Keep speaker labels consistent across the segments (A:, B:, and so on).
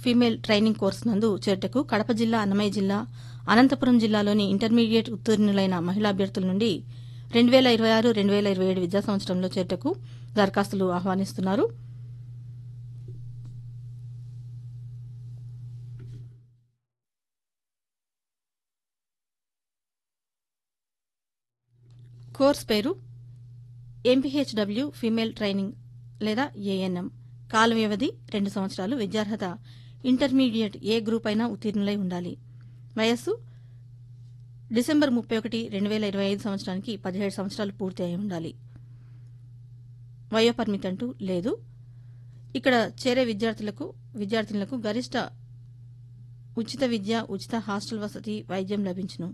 A: female training course నందు చేరటకు కడప జిల్లా అన్నమయ్య జిల్లా అనంతపురం జిల్లాలోని ఇంటర్మీడియట్ ఉత్తీర్ణులైన మహిళా అభ్యర్థుల నుండి రెండు వేల ఇరవై ఆరు రెండు వేల ఇరవై ఏడు విద్యా సంవత్సరంలో చేరటకు దరఖాస్తులు ఆహ్వానిస్తున్నారు కోర్స్ పేరు ఎంపీహెచ్డబ్ల్యూ ఫీమేల్ ట్రైనింగ్ లేదా ఏఎన్ఎం కాల వ్యవధి రెండు సంవత్సరాలు విద్యార్హత ఇంటర్మీడియట్ ఏ గ్రూప్ అయినా ఉత్తీర్ణులై ఉండాలి వయస్సు డిసెంబర్ ముప్పై ఒకటి రెండు వేల ఇరవై ఐదు సంవత్సరానికి పదిహేడు సంవత్సరాలు పూర్తి అయి ఉండాలి వయోపరిమితి అంటూ లేదు ఇక్కడ చేరే విద్యార్థులకు విద్యార్థినులకు గరిష్ట ఉచిత విద్య ఉచిత హాస్టల్ వసతి వైద్యం లభించును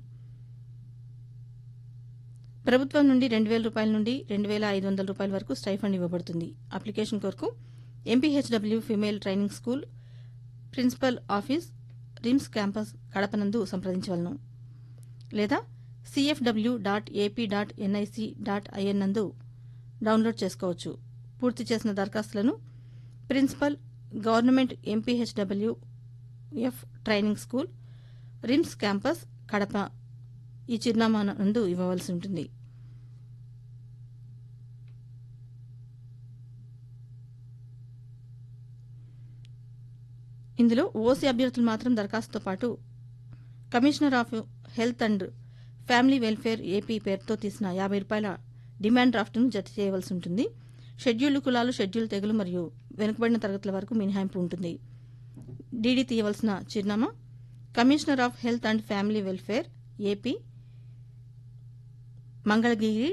A: ప్రభుత్వం నుండి రెండు వేల రూపాయల నుండి రెండు వేల ఐదు వందల రూపాయల వరకు స్టైఫండ్ ఇవ్వబడుతుంది అప్లికేషన్ కొరకు MPHW female training school principal office RIMS campus కడపనందు సంప్రదించవలను లేదా CFW dot AP dot NIC dot IN నందు డౌన్లోడ్ చేసుకోవచ్చు పూర్తి చేసిన దరఖాస్తులను principal government MPHW F training school RIMS campus Kadapa ఈ చిరునామా నందు ఇవ్వవలసి ఉంటుంది ఇందులో ఓసీ అభ్యర్థులు మాత్రం దరఖాస్తుతో పాటు commissioner of health and family welfare AP పేరుతో తీసిన యాభై రూపాయల డిమాండ్ డ్రాఫ్ట్ను జత చేయవలసి ఉంటుంది షెడ్యూల్డ్ కులాలు షెడ్యూల్ తెగులు మరియు వెనుకబడిన తరగతుల వరకు మినహాయింపు ఉంటుంది డీడీ తీయవలసిన చిరునామా commissioner of health and family welfare AP Mangalagiri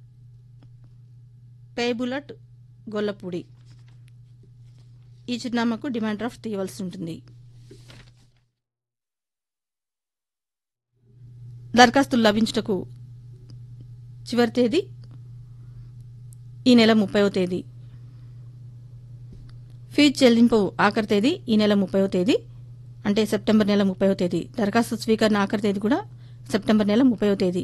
A: payable at Gollapudi ఈ చిరునామాకు డిమాండ్ డ్రాఫ్ట్ తీయవలసి ఉంటుంది దరఖాస్తులు లభించుటకు చివరి తేదీ ఈ నెల ముప్పైవ తేదీ ఫీజు చెల్లింపు ఆఖరి తేదీ ఈ నెల ముప్పైవ తేదీ అంటే సెప్టెంబర్ నెల ముప్పైవ తేదీ దరఖాస్తు స్వీకరణ ఆఖరి తేదీ కూడా సెప్టెంబర్ నెల ముప్పైవ తేదీ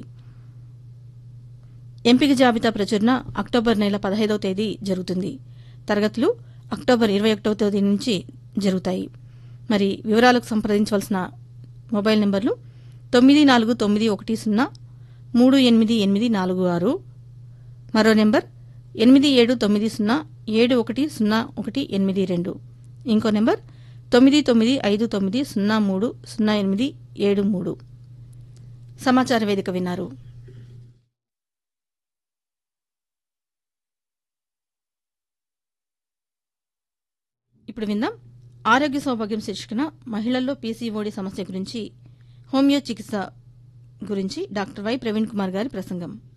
A: ఎంపిక జాబితా ప్రచురణ అక్టోబర్ నెల పదహైదవ తేదీ జరుగుతుంది తరగతులు అక్టోబర్ ఇరవై ఒకటవ తేదీ నుంచి జరుగుతాయి మరి వివరాలకు సంప్రదించవలసిన మొబైల్ నెంబర్లు తొమ్మిది నాలుగు తొమ్మిది ఒకటి సున్నా మూడు ఎనిమిది ఎనిమిది నాలుగు ఆరు మరో నెంబర్ ఎనిమిది ఏడు తొమ్మిది సున్నా ఏడు ఒకటి సున్నా ఒకటి ఎనిమిది రెండు ఇంకో నెంబర్ తొమ్మిది తొమ్మిది ఐదు తొమ్మిది సున్నా మూడు సున్నా ఎనిమిది ఏడు మూడు సమాచార వేదిక విన్నారు ఇప్పుడు విందాం ఆరోగ్య సౌభాగ్యం శీర్షికన మహిళల్లో పీసీఓడి సమస్య గురించి హోమియో చికిత్స గురించి డాక్టర్ వై ప్రవీణ్ కుమార్ గారి ప్రసంగం